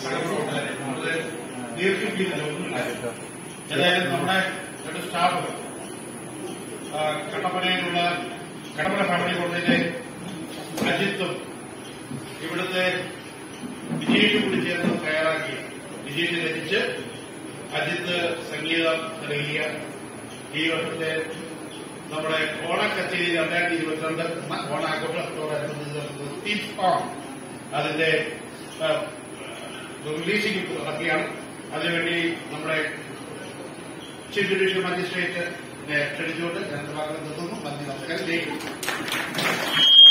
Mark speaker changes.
Speaker 1: സഹപ്രവർത്തകരെ വളരെ ദീർഘിപ്പിക്കുന്നില്ല ഒന്നുമില്ല ഏതായാലും നമ്മുടെ രണ്ട് സ്റ്റാഫ് ആ, കട്ടപ്പനയിലുള്ള കട്ടപ്പന ഫാമിലി കോളേജിലെ അജിത്തും ഇവിടുത്തെ വിജയിലും കൂടി ചേർന്ന് തയ്യാറാക്കിയ വിജയിച്ച് രചിച്ച് അജിത്ത് സംഗീതം നൽകിയ ഈ വർഷത്തെ നമ്മുടെ ഓണക്കച്ചേരി രണ്ടായിരത്തി ഇരുപത്തിരണ്ട് എന്ന ഓണാഘോഷത്തോടനുബന്ധിച്ച് നടത്തുന്ന തീം സോങ് അതിന്റെ ആ, റിലീസിംഗ് ഇപ്പോൾ നടക്കുകയാണ് അതിനുവേണ്ടി നമ്മുടെ ചീഫ് ജുഡീഷ്യൽ മജിസ്ട്രേറ്റ് ക്ഷണിച്ചുകൊണ്ട് ഞാൻ സഭാകരം നിർത്തുന്നു നന്ദി നമസ്കാരം ജയിക്കും